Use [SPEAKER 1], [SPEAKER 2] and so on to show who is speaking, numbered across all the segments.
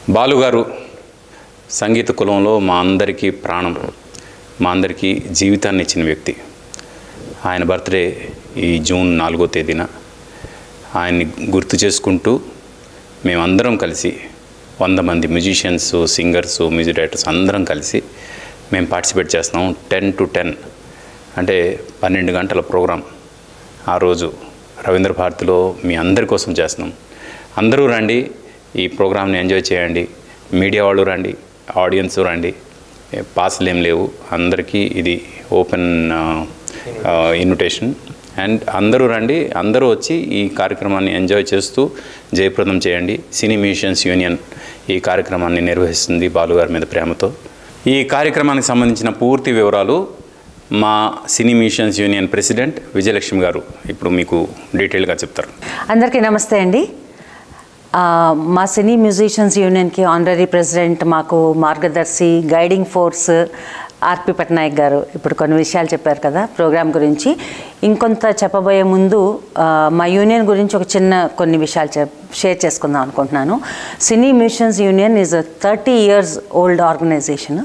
[SPEAKER 1] బాలుగారు సంగీత కులంలో మా అందరికీ ప్రాణం మా అందరికీ జీవితాన్ని ఇచ్చిన వ్యక్తి ఆయన బర్త్డే ఈ జూన్ నాలుగో తేదీన ఆయన్ని గుర్తు చేసుకుంటూ మేమందరం కలిసి వంద మంది మ్యూజిషియన్స్ సింగర్స్ మ్యూజిక్ డైరెక్టర్స్ అందరం కలిసి మేము పార్టిసిపేట్ చేస్తున్నాం టెన్ టు టెన్ అంటే పన్నెండు గంటల ప్రోగ్రాం ఆ రోజు రవీంద్ర భారతిలో మీ అందరి కోసం చేస్తున్నాం అందరూ రండి ఈ ప్రోగ్రామ్ని ఎంజాయ్ చేయండి మీడియా వాళ్ళు రండి ఆడియన్స్ రండి ఏ పాసులు ఏం లేవు అందరికీ ఇది ఓపెన్ ఇన్విటేషన్ అండ్ అందరూ రండి అందరూ వచ్చి ఈ కార్యక్రమాన్ని ఎంజాయ్ చేస్తూ జయప్రదం చేయండి సినీ మ్యూజిషియన్స్ యూనియన్ ఈ కార్యక్రమాన్ని నిర్వహిస్తుంది బాలుగారి మీద ప్రేమతో ఈ కార్యక్రమానికి సంబంధించిన పూర్తి వివరాలు మా cine musicians union president Vijayalakshmi garu ఇప్పుడు మీకు డీటెయిల్గా చెప్తారు
[SPEAKER 2] అందరికీ నమస్తే అండి ఆ, మా సినీ మ్యూజిషియన్స్ యూనియన్కి ఆనరీ ప్రెసిడెంట్ మాకు మార్గదర్శి గైడింగ్ ఫోర్స్ ఆర్పి పట్నాయక్ గారు ఇప్పుడు కొన్ని విషయాలు చెప్పారు కదా ప్రోగ్రామ్ గురించి ఇంకొంత చెప్పబోయే ముందు ఆ, మా యూనియన్ గురించి ఒక చిన్న కొన్ని విషయాలు చెప్ షేర్ చేసుకుందాం అనుకుంటున్నాను cine musicians union is thirty years old organisation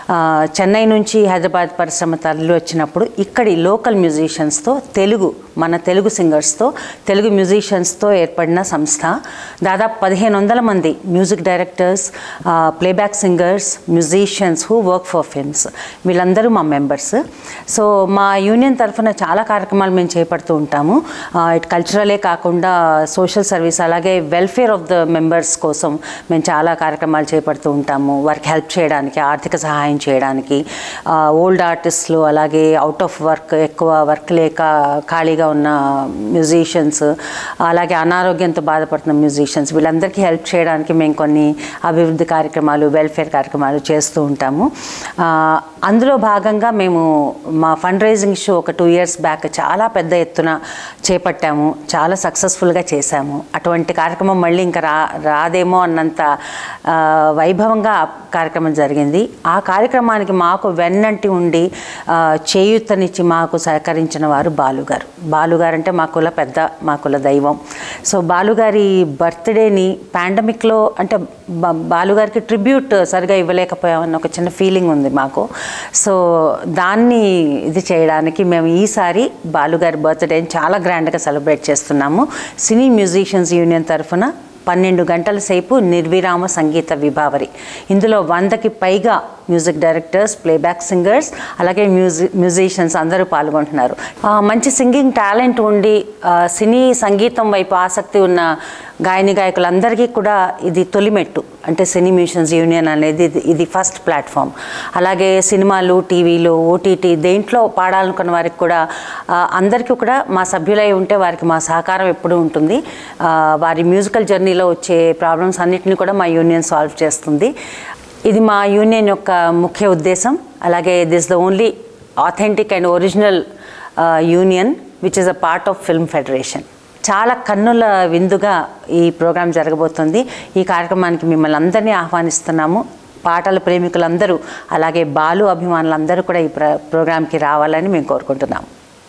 [SPEAKER 2] Chennai నుంచి హైదరాబాద్ పరిశ్రమ తరలి వచ్చినప్పుడు ఇక్కడి లోకల్ మ్యూజిషియన్స్తో తెలుగు మన తెలుగు సింగర్స్తో తెలుగు మ్యూజిషియన్స్తో ఏర్పడిన సంస్థ దాదాపు పదిహేను వందల మంది music directors playback singers musicians who work for films వీళ్ళందరూ మా మెంబర్స్ సో మా యూనియన్ తరఫున చాలా కార్యక్రమాలు మేము చేపడుతూ ఉంటాము ఆ, ఇటు కల్చరలే కాకుండా సోషల్ సర్వీస్ అలాగే వెల్ఫేర్ ఆఫ్ ద మెంబర్స్ కోసం మేము చాలా కార్యక్రమాలు చేపడుతూ ఉంటాము వారికి హెల్ప్ చేయడానికి ఆర్థిక సహాయం చేయడానికి ఓల్డ్ ఆర్టిస్టులు అలాగే అవుట్ ఆఫ్ వర్క్ ఎక్కువ వర్క్ లేక ఖాళీగా ఉన్న మ్యూజిషియన్స్ అలాగే అనారోగ్యంతో బాధపడుతున్న మ్యూజిషియన్స్ వీళ్ళందరికీ హెల్ప్ చేయడానికి మేము కొన్ని అభివృద్ధి కార్యక్రమాలు వెల్ఫేర్ కార్యక్రమాలు చేస్తూ ఉంటాము ఆ, అందులో భాగంగా మేము మా ఫండ్ రైజింగ్ షో ఒక టూ ఇయర్స్ బ్యాక్ చాలా పెద్ద ఎత్తున చేపట్టాము చాలా సక్సెస్ఫుల్గా చేశాము అటువంటి కార్యక్రమం మళ్ళీ ఇంకా రా రాదేమో అన్నంత ఆ, వైభవంగా ఆ కార్యక్రమం జరిగింది ఆ కార్యక్రమానికి మాకు వెన్నంటి ఉండి ఆ, చేయూతనిచ్చి మాకు సహకరించిన వారు బాలుగారు బాలుగారు అంటే మా కుల పెద్ద మా కుల దైవం సో బాలుగారి బర్త్డేని పాండమిక్లో అంటే బా- బాలుగారికి ట్రిబ్యూట్ సరిగా ఇవ్వలేకపోయామన్న ఒక చిన్న ఫీలింగ్ ఉంది మాకు సో దాన్ని ఇది చేయడానికి మేము ఈసారి బాలుగారి బర్త్డేని చాలా గ్రాండ్గా సెలబ్రేట్ చేస్తున్నాము సినీ మ్యూజిషియన్స్ యూనియన్ తరఫున పన్నెండు గంటల సేపు నిర్విరామ సంగీత విభావరి ఇందులో వందకి పైగా మ్యూజిక్ డైరెక్టర్స్ ప్లేబ్యాక్ సింగర్స్ అలాగే మ్యూజి మ్యూజిషియన్స్ అందరూ పాల్గొంటున్నారు ఆ, మంచి సింగింగ్ టాలెంట్ ఉండి ఆ, సినీ సంగీతం వైపు ఆసక్తి ఉన్న గాయని గాయకులందరికీ కూడా ఇది తొలిమెట్టు అంటే సినీ మ్యూజిషియన్స్ యూనియన్ అనేది ఇది- ఇది ఫస్ట్ ప్లాట్ఫామ్ అలాగే సినిమాలు టీవీలు ఓటీటీ దేంట్లో పాడాలనుకున్న వారికి కూడా ఆ, అందరికీ కూడా మా సభ్యులై ఉంటే వారికి మా సహకారం ఎప్పుడూ ఉంటుంది ఆ, వారి మ్యూజికల్ జర్నీలో వచ్చే ప్రాబ్లమ్స్ అన్నిటిని కూడా మా యూనియన్ సాల్వ్ చేస్తుంది ఇది మా యూనియన్ యొక్క ముఖ్య ఉద్దేశం అలాగే this the only authentic and original union which is a part of film federation చాలా కన్నుల విందుగా ఈ ప్రోగ్రాం జరగబోతుంది ఈ కార్యక్రమానికి మిమ్మల్ని అందరినీ ఆహ్వానిస్తున్నాము పాటల ప్రేమికులందరూ అలాగే బాలు అభిమానులందరూ కూడా ఈ ప్ర ప్రోగ్రాంకి రావాలని మేము కోరుకుంటున్నాము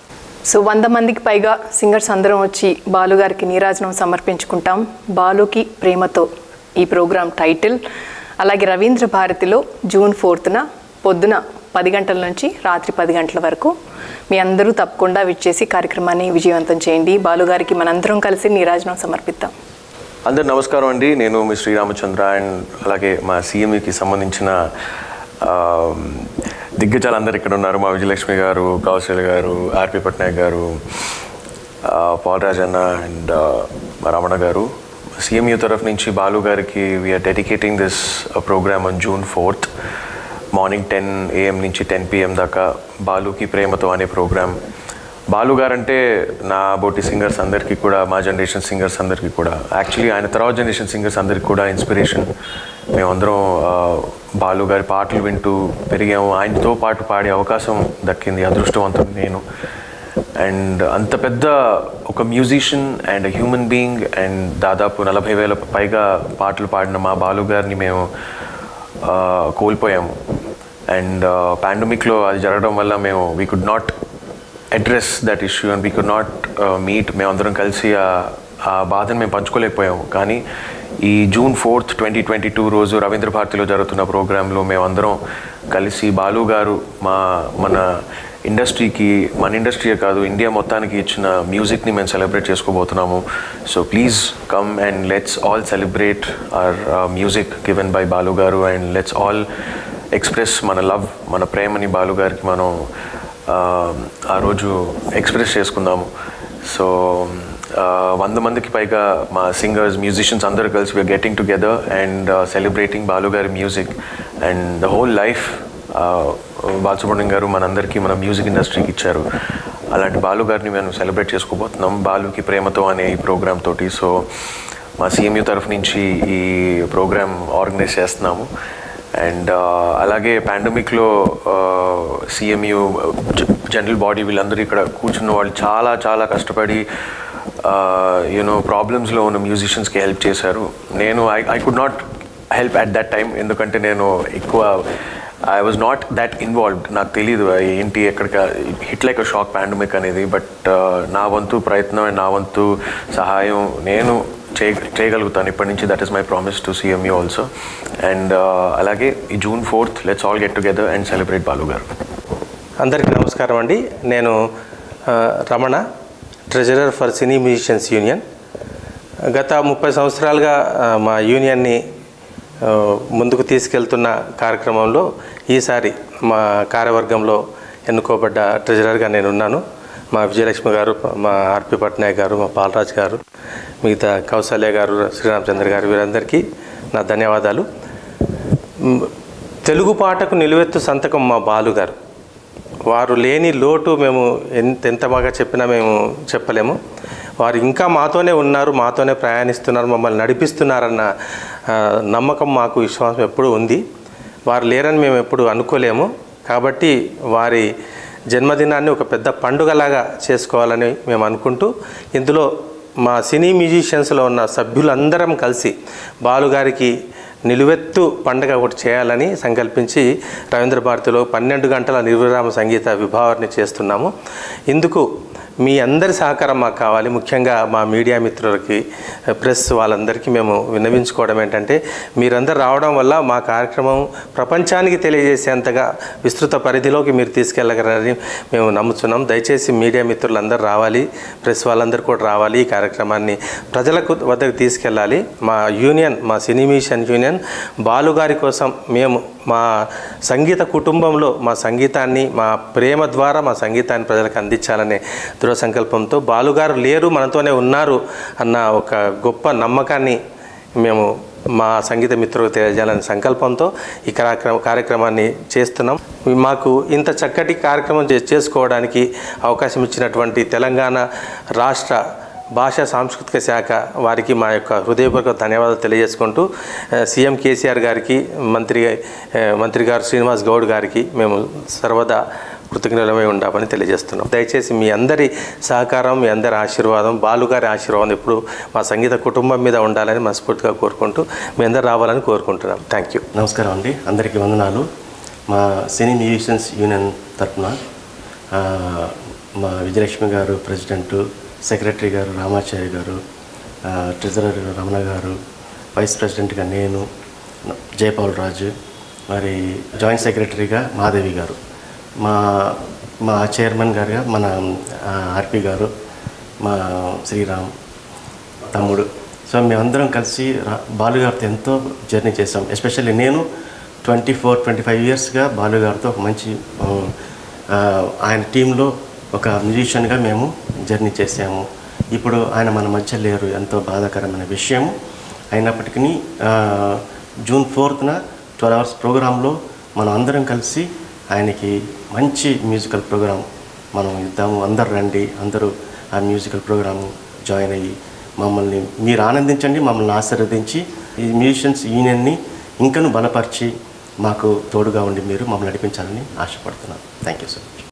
[SPEAKER 3] సో వంద మందికి పైగా సింగర్స్ అందరం వచ్చి బాలు గారికి నీరాజనం సమర్పించుకుంటాం బాలుకి ప్రేమతో ఈ ప్రోగ్రాం టైటిల్ అలాగే రవీంద్ర భారతిలో జూన్ ఫోర్త్న పొద్దున పది గంటల నుంచి రాత్రి పది గంటల వరకు మీ అందరూ తప్పకుండా విచ్చేసి కార్యక్రమాన్ని విజయవంతం చేయండి బాలుగారికి మనందరం కలిసి నీరాజనం సమర్పిద్దాం
[SPEAKER 4] అందరు నమస్కారం అండి నేను మీ శ్రీరామచంద్ర అండ్ అలాగే మా సీఎంకి సంబంధించిన ఆ, దిగ్గజాలు అందరు ఇక్కడ ఉన్నారు మా విజయలక్ష్మి గారు కౌశల్ గారు ఆర్పి పట్నాయక్ గారు ఆ, పాల్ రాజ్ అన్న అండ్ ఆ, మా రమణ గారు సిఎంయూ తరఫు నుంచి బాలు గారికి we're dedicating this program on June fourth morning ten AM నుంచి టెన్ పిఎం దాకా బాలుకి ప్రేమతో అనే ప్రోగ్రామ్ బాలు గారు అంటే నా బోటి సింగర్స్ అందరికీ కూడా మా జనరేషన్ సింగర్స్ అందరికీ కూడా యాక్చువల్లీ ఆయన తర్వాత జనరేషన్ సింగర్స్ అందరికీ కూడా ఇన్స్పిరేషన్ మేమందరం ఆ, బాలు గారి పాటలు వింటూ పెరిగాము ఆయనతో పాటు పాడే అవకాశం దక్కింది అదృష్టవంతుడు నేను అండ్ అంత పెద్ద ఒక musician and human being and దాదాపు నలభై వేల పైగా పాటలు పాడిన మా బాలు గారిని మేము ఆ, కోల్పోయాము అండ్ పాండమిక్లో అది జరగడం వల్ల మేము we could not address that issue and we could not meet మేమందరం కలిసి ఆ ఆ బాధను మేము పంచుకోలేకపోయాము కానీ ఈ June fourth twenty twenty two రోజు రవీంద్ర భారతిలో జరుగుతున్న ప్రోగ్రాంలో మేమందరం కలిసి బాలు గారు మా మన ఇండస్ట్రీకి మన ఇండస్ట్రీయే కాదు ఇండియా మొత్తానికి ఇచ్చిన మ్యూజిక్ని మేము సెలబ్రేట్ చేసుకోబోతున్నాము so please come and let's all celebrate our music given by Balu garu and let's all express మన లవ్ మన ప్రేమని బాలు గారికి మనం ఆ, ఆ రోజు ఎక్స్ప్రెస్ చేసుకుందాము సో వంద మందికి పైగా మా సింగర్స్ మ్యూజిషియన్స్ అందరూ కలిసి we are getting together and celebrating Balu గారి music and the whole life Balasubrahmanyam garu మనందరికీ మన మ్యూజిక్ ఇండస్ట్రీకి ఇచ్చారు అలాంటి బాలు గారిని మేము సెలబ్రేట్ చేసుకోబోతున్నాం బాలుకి ప్రేమతో అనే ఈ ప్రోగ్రామ్ తోటి సో మా సిఎంయు తరఫు నుంచి ఈ ప్రోగ్రామ్ ఆర్గనైజ్ చేస్తున్నాము అండ్ అలాగే పాండమిక్లో సిఎంయు జనరల్ బాడీ వీళ్ళందరూ ఇక్కడ కూర్చున్న వాళ్ళు చాలా చాలా కష్టపడి యూనో ప్రాబ్లమ్స్లో ఉన్న మ్యూజిషియన్స్కి హెల్ప్ చేశారు నేను I I could not help at that time ఎందుకంటే నేను ఎక్కువ I was not that involved నాకు తెలియదు ఏంటి ఎక్కడికి హిట్ లైక్ షాక్ పాండమిక్ అనేది బట్ నా వంతు ప్రయత్నం and నా వంతు సహాయం నేను చేయ చేయగలుగుతాను ఇప్పటి నుంచి that is my promise to CMU also and అలాగే ఈ June fourth let's all get together and celebrate Balu garu
[SPEAKER 5] అందరికీ నమస్కారం అండి నేను ఆ, Ramana treasurer for cine musicians union గత ముప్పై సంవత్సరాలుగా ఆ, మా యూనియన్ని ఆ, ముందుకు తీసుకెళ్తున్న కార్యక్రమంలో ఈసారి మా కార్యవర్గంలో ఎన్నుకోబడ్డ ట్రెజరర్గా నేను ఉన్నాను మా విజయలక్ష్మి గారు మా ఆర్పి పట్నాయక్ గారు మా బాలరాజ్ గారు మిగతా కౌసల్య గారు శ్రీరామచంద్ర గారు వీరందరికీ నా ధన్యవాదాలు మ్, తెలుగు పాటకు నిలువెత్తు సంతకం మా బాలు గారు వారు లేని లోటు మేము ఎంత ఎంత బాగా చెప్పినా మేము చెప్పలేము వారు ఇంకా మాతోనే ఉన్నారు మాతోనే ప్రయాణిస్తున్నారు మమ్మల్ని నడిపిస్తున్నారన్న ఆ, నమ్మకం మాకు విశ్వాసం ఎప్పుడూ ఉంది వారు లేరని మేము ఎప్పుడు అనుకోలేము కాబట్టి వారి జన్మదినాన్ని ఒక పెద్ద పండుగలాగా చేసుకోవాలని మేము అనుకుంటూ ఇందులో మా సినీ మ్యూజిషియన్స్లో ఉన్న సభ్యులందరం కలిసి బాలుగారికి నిలువెత్తు పండుగ ఒకటి చేయాలని సంకల్పించి రవీంద్ర భారతిలో పన్నెండు గంటల నిర్విరామ సంగీత విభావాన్ని చేస్తున్నాము ఇందుకు మీ అందరి సహకారం మాకు కావాలి ముఖ్యంగా మా మీడియా మిత్రులకి ప్రెస్ వాళ్ళందరికీ మేము విన్నవించుకోవడం ఏంటంటే మీరందరూ రావడం వల్ల మా కార్యక్రమం ప్రపంచానికి తెలియజేసేంతగా విస్తృత పరిధిలోకి మీరు తీసుకెళ్ళగలరని మేము నమ్ముతున్నాం దయచేసి మీడియా మిత్రులందరూ రావాలి ప్రెస్ వాళ్ళందరూ కూడా రావాలి ఈ కార్యక్రమాన్ని ప్రజలకు వద్దకు తీసుకెళ్ళాలి మా యూనియన్ మా సినీ మిషన్ యూనియన్ బాలుగారి కోసం మేము మా సంగీత కుటుంబంలో మా సంగీతాన్ని మా ప్రేమ ద్వారా మా సంగీతాన్ని ప్రజలకు అందించాలనే దృఢ సంకల్పంతో బాలుగారు లేరు మనతోనే ఉన్నారు అన్న ఒక గొప్ప నమ్మకాన్ని మేము మా సంగీత మిత్రులకు తెలియజేయాలనే సంకల్పంతో ఈ కార్యక్రమ కార్యక్రమాన్ని చేస్తున్నాం మాకు ఇంత చక్కటి కార్యక్రమం చే- చేసుకోవడానికి అవకాశం ఇచ్చినటువంటి తెలంగాణ రాష్ట్ర భాషా సాంస్కృతిక శాఖ వారికి మా యొక్క హృదయపూర్వక ధన్యవాదాలు తెలియజేసుకుంటూ ఆ, సీఎం కేసీఆర్ గారికి మంత్రి ఆ, మంత్రి గారు శ్రీనివాస్ గౌడ్ గారికి మేము సర్వదా కృతజ్ఞులమై ఉండామని తెలియజేస్తున్నాం దయచేసి మీ అందరి సహకారం మీ అందరి ఆశీర్వాదం బాలుగారి ఆశీర్వాదం ఎప్పుడు మా సంగీత కుటుంబం మీద ఉండాలని మనస్ఫూర్తిగా కోరుకుంటూ మీ అందరు రావాలని కోరుకుంటున్నాం థ్యాంక్ యూ
[SPEAKER 6] నమస్కారం అండి అందరికీ వందనాలు మా సినీ మ్యూజిషియన్స్ యూనియన్ తరఫున ఆ, మా విజయలక్ష్మి గారు ప్రెసిడెంట్ సెక్రటరీ గారు రామాచారి గారు ఆ, ట్రెజరర్ రమణ గారు వైస్ ప్రెసిడెంట్గా నేను జయపాల్ రాజు మరి జాయింట్ సెక్రటరీగా మాధవి గారు మా మా చైర్మన్ గారుగా మన ఆ, ఆర్పి గారు మా శ్రీరామ్ తమ్ముడు సో మేమందరం కలిసి రా- బాలుగారితో ఎంతో జర్నీ చేసాం ఎస్పెషల్లీ నేను ట్వంటీ ఫోర్ ట్వంటీ ఫైవ్ ఇయర్స్గా బాలుగారితో ఒక మంచి ఉమ్, ఆ, ఆయన టీంలో ఒక మ్యూజిషియన్గా మేము జర్నీ చేసాము ఇప్పుడు ఆయన మన మధ్య లేరు ఎంతో బాధాకరమైన విషయం అయినప్పటికీ ఆ, జూన్ ఫోర్త్న ట్వెల్వ్ అవర్స్ ప్రోగ్రాంలో మనం అందరం కలిసి ఆయనకి మంచి మ్యూజికల్ ప్రోగ్రాం మనం ఇద్దాము అందరు రండి అందరూ ఆ మ్యూజికల్ ప్రోగ్రాము జాయిన్ అయ్యి మమ్మల్ని మీరు ఆనందించండి మమ్మల్ని ఆశీర్వదించి ఈ మ్యూజిషియన్స్ యూనియన్ని ఇంకను బలపరిచి మాకు తోడుగా ఉండి మీరు మమ్మల్ని నడిపించాలని ఆశపడుతున్నాను థ్యాంక్ యూ సో మచ్